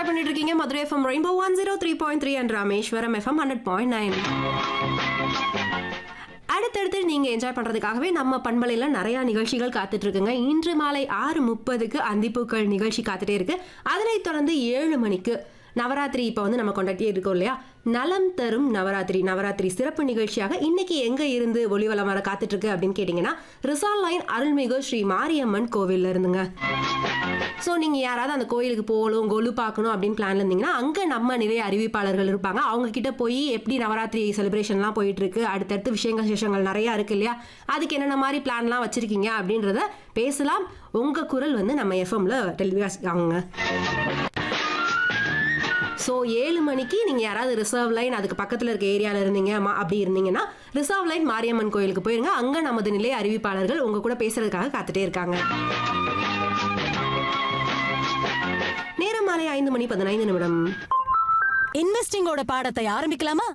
enjoy பண்ணிட்டு இருக்கீங்க Madurai FM rainbow one zero three point three and Rameswaram FM hundred point nine அடுத்தடுத்து நீங்க enjoy பண்றதுக்காகவே நம்ம பண்பலையில நிறைய நிகழ்ச்சிகள் காத்துட்டு இருக்குங்க இன்று மாலை ஆறு முப்பதுக்கு அந்திப்பூக்கள் நிகழ்ச்சி காத்துட்டே இருக்கு அதனைத் தொடர்ந்து ஏழு மணிக்கு நவராத்திரி இப்போ வந்து நம்ம கொண்டாடிட்டே இருக்கோம் இல்லையா நலம் தரும் நவராத்திரி நவராத்திரி சிறப்பு நிகழ்ச்சியாக இன்னைக்கு எங்க இருந்து ஒளிவலம் வர காத்துட்டு இருக்கு அப்படின்னு கேட்டீங்கன்னா ரிசால் லைன் அருள்மிகு ஸ்ரீ மாரியம்மன் கோவில்ல இருந்துங்க ஸோ நீங்கள் யாராவது அந்த கோயிலுக்கு போகணும் கொலு பார்க்கணும் அப்படின்னு பிளான்ல இருந்தீங்கன்னா அங்கே நம்ம நிறைய அறிவிப்பாளர்கள் இருப்பாங்க அவங்க கிட்ட போய் எப்படி நவராத்திரி செலிப்ரேஷன்லாம் போயிட்டு இருக்கு அடுத்தடுத்து விஷயங்கள் விசேஷங்கள் நிறையா இருக்கு இல்லையா அதுக்கு என்னென்ன மாதிரி பிளான்லாம் வச்சிருக்கீங்க அப்படின்றத பேசலாம் உங்கள் குரல் வந்து நம்ம எஃப்எம்ல டெலிகாஸ்ட் ஆகுங்க ஸோ ஏழு மணிக்கு நீங்கள் யாராவது ரிசர்வ் லைன் அதுக்கு பக்கத்தில் இருக்க ஏரியாவில் இருந்தீங்க மா- அப்படி இருந்தீங்கன்னா ரிசர்வ் லைன் மாரியம்மன் கோயிலுக்கு போயிருங்க அங்கே நமது நிலைய அறிவிப்பாளர்கள் உங்கள் கூட பேசுறதுக்காக காத்துட்டே இருக்காங்க நேரம் மாலை ஐந்து மணி பதினைந்து நிமிடம் இன்வெஸ்டிங்கோட பாடத்தை ஆரம்பிக்கலாமா